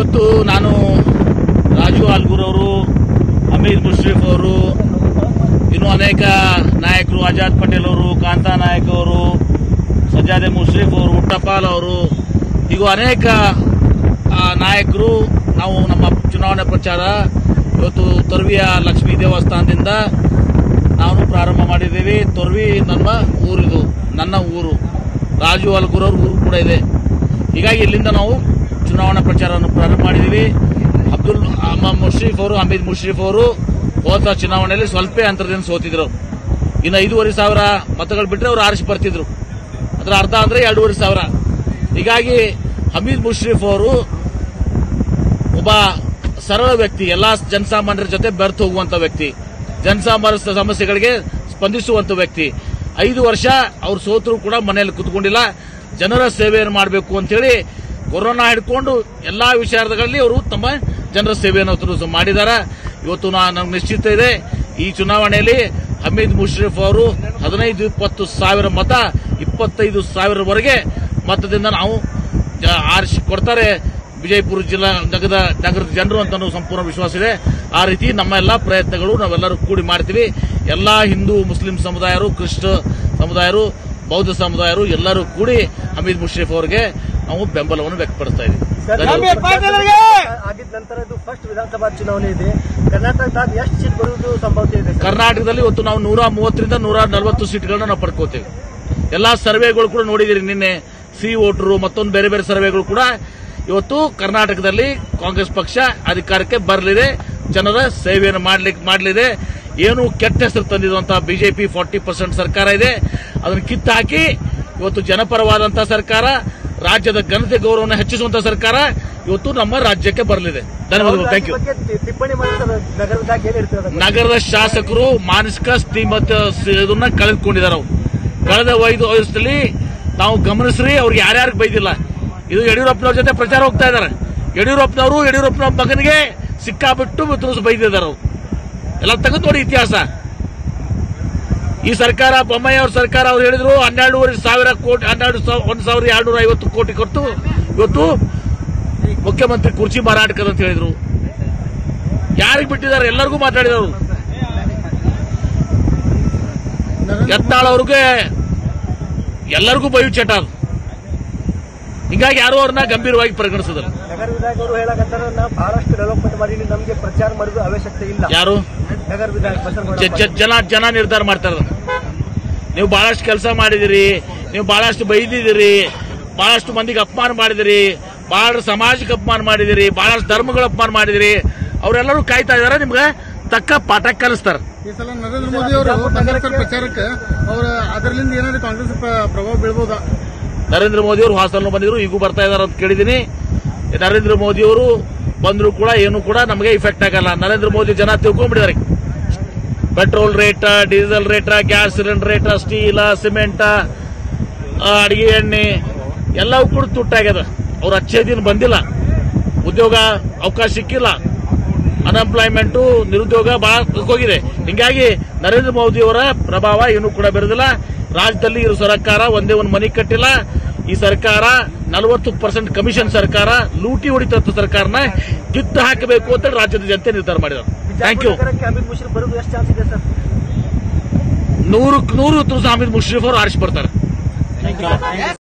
ಇವತ್ತು ನಾನು ರಾಜು ಆಲ್ಗೂರ್ ಅವರು ಹಮೀದ್ ಮುಷ್ರಿಫ್ ಅವರು ಇನ್ನೂ ಅನೇಕ ನಾಯಕರು ಆಜಾದ್ ಪಟೇಲ್ ಅವರು ಕಾಂತಾ ನಾಯಕ್ ಅವರು ಸಜ್ಜಾದೆ ಮುಷ್ರಿಫ್ ಅವರು ಉಟ್ಟಪಾಲ್ ಅವರು ಹೀಗೂ ಅನೇಕ ಆ, ನಾಯಕರು ನಾವು ನಮ್ಮ ಚುನಾವಣೆ ಪ್ರಚಾರ ಇವತ್ತು ತೊರ್ವಿಯ ಲಕ್ಷ್ಮೀ ದೇವಸ್ಥಾನದಿಂದ ನಾವು ಪ್ರಾರಂಭ ಮಾಡಿದ್ದೀವಿ ತೊರ್ವಿ ನಮ್ಮ ಊರಿದು ನನ್ನ ಊರು ರಾಜು ಅಲ್ಗೂರ್ ಅವ್ರ ಊರು ಕೂಡ ಇದೆ ಹೀಗಾಗಿ ಇಲ್ಲಿಂದ ನಾವು ಚುನಾವಣಾ ಪ್ರಚಾರವನ್ನು ಪ್ರಾರಂಭ ಮಾಡಿದ್ದೀವಿ ಅಬ್ದುಲ್ ಅಹಮದ್ ಮುಷ್ರೀಫ್ ಅವರು ಹಮೀದ್ ಮುಷ್ರೀಫ್ ಅವರು ಹೋದ ಚುನಾವಣೆಯಲ್ಲಿ ಸ್ವಲ್ಪ ಅಂತರದಿಂದ ಸೋತಿದ್ರು ಇನ್ನು ಐದೂವರೆ ಸಾವಿರ ಮತಗಳು ಬಿಟ್ಟರೆ ಅವರು ಆರಿಸಿ ಬರ್ತಿದ್ರು ಅದರ ಅರ್ಧ ಅಂದ್ರೆ ಎರಡೂವರೆ ಸಾವಿರ ಹೀಗಾಗಿ ಹಮೀದ್ ಮುಷ್ರೀಫ್ ಅವರು ಒಬ್ಬ ಸರಳ ವ್ಯಕ್ತಿ ಎಲ್ಲಾ ಜನಸಾಮಾನ್ಯರ ಜೊತೆ ಬೆರ್ತು ಹೋಗುವಂತ ವ್ಯಕ್ತಿ ಜನಸಾಮಾನ್ಯ ಸಮಸ್ಯೆಗಳಿಗೆ ಸ್ಪಂದಿಸುವಂತ ವ್ಯಕ್ತಿ ಐದು ವರ್ಷ ಅವ್ರು ಸೋತರು ಕೂಡ ಮನೆಯಲ್ಲಿ ಕುತ್ಕೊಂಡಿಲ್ಲ ಜನರ ಸೇವೆಯನ್ನು ಮಾಡಬೇಕು ಅಂತೇಳಿ ಕೊರೋನಾ ಹಿಡ್ಕೊಂಡು ಎಲ್ಲಾ ವಿಚಾರಗಳಲ್ಲಿ ಅವರು ತಮ್ಮ ಜನರ ಸೇವೆಯನ್ನು ಅವರು ಮಾಡಿದ್ದಾರೆ ಇವತ್ತು ನಾ- ನಮ್ಗೆ ನಿಶ್ಚಿತ ಇದೆ ಈ ಚುನಾವಣೆಯಲ್ಲಿ ಹಮೀದ್ ಮುಷ್ರಿಫ್ ಅವರು ಹದಿನೈದು ಇಪ್ಪತ್ತು ಸಾವಿರ ಮತ ಇಪ್ಪತ್ತೈದು ಸಾವಿರವರೆಗೆ ಮತದಿಂದ ನಾವು ಜ- ಆರಿಸಿ ಕೊಡ್ತಾರೆ ವಿಜಯಪುರ ಜಿಲ್ಲಾ ನಗರದ ನಗರದ ಜನರು ಅಂತ ಅನ್ನೋ ಸಂಪೂರ್ಣ ವಿಶ್ವಾಸ ಇದೆ ಆ ರೀತಿ ನಮ್ಮ ಎಲ್ಲಾ ಪ್ರಯತ್ನಗಳು ನಾವೆಲ್ಲರೂ ಕೂಡಿ ಮಾಡ್ತೀವಿ ಎಲ್ಲಾ ಹಿಂದೂ ಮುಸ್ಲಿಂ ಸಮುದಾಯರು ಕ್ರಿಸ್ತ ಸಮುದಾಯರು ಬೌದ್ಧ ಸಮುದಾಯರು ಎಲ್ಲರೂ ಕೂಡಿ ಹಮೀದ್ ಮುಷ್ರಿಫ್ ಅವರಿಗೆ ನಾವು ಬೆಂಬಲವನ್ನು ವ್ಯಕ್ತಪಡಿಸ್ತಾ ಇದ್ದೀವಿ ಧನ್ಯವಾದ. ಆಗಿದ ನಂತರ ಇದು ಫಸ್ಟ್ ವಿಧಾನಸಭಾ ಚುನಾವಣೆ ಇದೆ ಕರ್ನಾಟಕದಾಗ ಎಷ್ಟು ಸೀಟ್ ಬರುವುದು ಸಂಭವತೆ ಇದೆ ಸರ್? ಕರ್ನಾಟಕದಲ್ಲಿ ಇವತ್ತು ನಾವು ನೂರ ಮೂವತ್ತರಿಂದ ನೂರ ನಲವತ್ತು ಸೀಟ್ಗಳನ್ನ ನಾವು ಪಡ್ಕೋತೇವೆ ಎಲ್ಲಾ ಸರ್ವೆಗಳು ಕೂಡ ನೋಡಿದಿರಿ ನಿನ್ನೆ ಸಿ ವೋಟರು ಮತ್ತೊಂದು ಬೇರೆ ಬೇರೆ ಸರ್ವೆಗಳು ಕೂಡ ಇವತ್ತು ಕರ್ನಾಟಕದಲ್ಲಿ ಕಾಂಗ್ರೆಸ್ ಪಕ್ಷ ಅಧಿಕಾರಕ್ಕೆ ಬರಲಿದೆ ಜನರ ಸೇವೆಯನ್ನು ಮಾಡ್ಲಿಕ್ಕೆ ಮಾಡಲಿದೆ ಏನು ಕೆಟ್ಟ ಹೆಸರು ತಂದಿರುವಂತಹ ಬಿಜೆಪಿ ಫಾರ್ಟಿ ಪರ್ಸೆಂಟ್ ಸರ್ಕಾರ ಇದೆ ಅದನ್ನು ಕಿತ್ತು ಹಾಕಿ ಇವತ್ತು ಜನಪರವಾದಂತಹ ಸರ್ಕಾರ ರಾಜ್ಯದ ಘನತೆ ಗೌರವವನ್ನು ಹೆಚ್ಚಿಸುವಂತಹ ಸರ್ಕಾರ ಇವತ್ತು ನಮ್ಮ ರಾಜ್ಯಕ್ಕೆ ಬರಲಿದೆ ಧನ್ಯವಾದಗಳು ಥ್ಯಾಂಕ್ ಯು ಬಗ್ಗೆ ಟಿ- ಟಿಪ್ಪಣಿ ಮಾಡಿದ ನಗರದಾಗ ಏನ್ ಹೇಳ್ತೀರಾ ನಗರದ ಶಾಸಕರು ಮಾನಸಿಕ ಸ್ಥಿಮತ ಇದನ್ನ ಕಳೆದುಕೊಂಡಿದ್ದಾರೆ ಅವ್ರು. ಕಳೆದ ಐದು ವರ್ಷದಲ್ಲಿ ನಾವು ಗಮನಿಸ್ರಿ ಅವ್ರಿಗೆ ಯಾರ್ಯಾರಿಗೆ ಬೈದಿಲ್ಲ ಇದು ಯಡಿಯೂರಪ್ಪನವ್ರ ಜೊತೆ ಪ್ರಚಾರ ಹೋಗ್ತಾ ಇದ್ದಾರೆ ಯಡಿಯೂರಪ್ಪನವರು ಯಡಿಯೂರಪ್ಪನವ್ರ ಮಗನಿಗೆ ಸಿಕ್ಕಾಬಿಟ್ಟು ತುರುಸು ಬೈದಿದ್ದಾರೆ ಅವ್ರು. ಎಲ್ಲ ತೆಗೆದು ನೋಡಿ ಇತಿಹಾಸ ಈ ಸರ್ಕಾರ ಬೊಮ್ಮಾಯಿ ಅವ್ರ ಸರ್ಕಾರ ಅವ್ರು ಹೇಳಿದ್ರು ಹನ್ನೆರಡೂವರೆ ಸಾವಿರ ಕೋಟಿ ಹನ್ನೆರಡು ಸಾವಿರ ಒಂದ್ ಸಾವಿರದ ಎರಡ್ನೂರ ಐವತ್ತು ಕೋಟಿ ಕೊಟ್ಟು ಇವತ್ತು ಮುಖ್ಯಮಂತ್ರಿ ಕುರ್ಚಿ ಮಾರಾಟಕರು ಅಂತ ಹೇಳಿದ್ರು ಯಾರಿಗೆ ಬಿಟ್ಟಿದ್ದಾರೆ ಎಲ್ಲರಿಗೂ ಮಾತಾಡಿದವರು ಯತ್ನಾಳ್ ಅವ್ರಿಗೆ ಎಲ್ಲರಿಗೂ ಬಯು ಚಟ ಅದು ಹಿಂಗಾಗಿ ಯಾರು ಅವ್ರನ್ನ ಗಂಭೀರವಾಗಿ ಪರಿಗಣಿಸಿದ್ರು ನಗರ ವಿಧಾಯಕರು ಹೇಳಕತ್ತಾರ ನಾ ಬಹಳಷ್ಟು ಡೆವಲಪ್ಮೆಂಟ್ ಮಾಡೀನಿ ನಮ್ಗೆ ಪ್ರಚಾರ ಮಾಡೋದು ಅವಶ್ಯಕತೆ ಇಲ್ಲ ಯಾರು ನಗರ ವಿಧಾಯಕ ಬಸವನಗೌಡ ಜ- ಜ- ಜನ ಜನ ನಿರ್ಧಾರ ಮಾಡ್ತಾರ ನೀವು ಬಹಳಷ್ಟು ಕೆಲಸ ಮಾಡಿದಿರಿ ನೀವು ಬಹಳಷ್ಟು ಬೈದಿದ್ದೀರಿ ಬಹಳಷ್ಟು ಮಂದಿಗೆ ಅಪಮಾನ ಮಾಡಿದಿರಿ ಬಹಳ ಸಮಾಜಕ್ಕೆ ಅಪಮಾನ ಮಾಡಿದಿರಿ ಬಹಳಷ್ಟು ಧರ್ಮಗಳ ಅಪಮಾನ ಮಾಡಿದಿರಿ ಅವರೆಲ್ಲರೂ ಕಾಯ್ತಾ ಇದಾರೆ ನಿಮ್ಗೆ ತಕ್ಕ ಪಾಠ ಕಲಿಸ್ತಾರ ಈ ಸಲ ನರೇಂದ್ರ ಮೋದಿ ಅವರು ಬಂದಿರ್ತಾರೆ ಪ್ರಚಾರಕ್ಕೆ ಅವರ ಅದರಿಂದ ಏನಾದ್ರು ಕಾಂಗ್ರೆಸ್ ಪ್ರ- ಪ್ರಭಾವ ಬೀಳ್ಬೋದಾ ನರೇಂದ್ರ ಮೋದಿ ಅವರು ಹಾಸನ ಬಂದಿದ್ರು ಈಗೂ ಬರ್ತಾ ಇದಾರೆ ಅಂತ ಕೇಳಿದೀನಿ ನರೇಂದ್ರ ಮೋದಿ ಅವರು ಬಂದ್ರು ಕೂಡ ಏನು ಕೂಡ ನಮಗೆ ಇಫೆಕ್ಟ್ ಆಗಲ್ಲ ನರೇಂದ್ರ ಮೋದಿ ಜನ ತಿಳ್ಕೊಂಡ್ಬಿಟ್ಟಿದ್ದಾರೆ petrol rate diesel rate gas cylinder rate steel cement ಅಡಿಗೆ ಎಣ್ಣೆ ಎಲ್ಲವೂ ಕೂಡ ತುಟ್ಟಾಗ್ಯದ ಅವ್ರು ಅಚ್ಚೇ ದಿನ ಬಂದಿಲ್ಲ ಉದ್ಯೋಗ ಅವಕಾಶ ಸಿಕ್ಕಿಲ್ಲ ಅನ್ಎಂಪ್ಲಾಯ್ಮೆಂಟ್ ನಿರುದ್ಯೋಗ ಬಹಳ ಹೋಗಿದೆ ಹಿಂಗಾಗಿ ನರೇಂದ್ರ ಮೋದಿ ಅವರ ಪ್ರಭಾವ ಏನೂ ಕೂಡ ಬೆರೆದಿಲ್ಲ ರಾಜ್ಯದಲ್ಲಿ ಇರೋ ಸರ್ಕಾರ ಒಂದೇ ಒಂದು ಮನೆ ಕಟ್ಟಿಲ್ಲ ಈ ಸರ್ಕಾರ ನಲವತ್ತು ಪರ್ಸೆಂಟ್ ಕಮಿಷನ್ ಸರ್ಕಾರ ಲೂಟಿ ಹೊಡಿತಂತ ಸರ್ಕಾರನ ಕಿತ್ತು ಹಾಕಬೇಕು ಅಂತ ರಾಜ್ಯದ ಜನತೆ ನಿರ್ಧಾರ ಮಾಡಿದರು ಥ್ಯಾಂಕ್ ಯು ನಗರಕ್ಕೆ ಅಮಿತ್ ಮುಷರಫ್ ಬರೋದು ಎಷ್ಟು ಚಾನ್ಸ್ ಇದೆ ಸರ್ ನೂರು ನೂರು ತುರ್ಸು ಅಮಿತ್ ಮುಷ್ರಿಫ್ ಅವರು ಆರಿಸಿ ಬರ್ತಾರೆ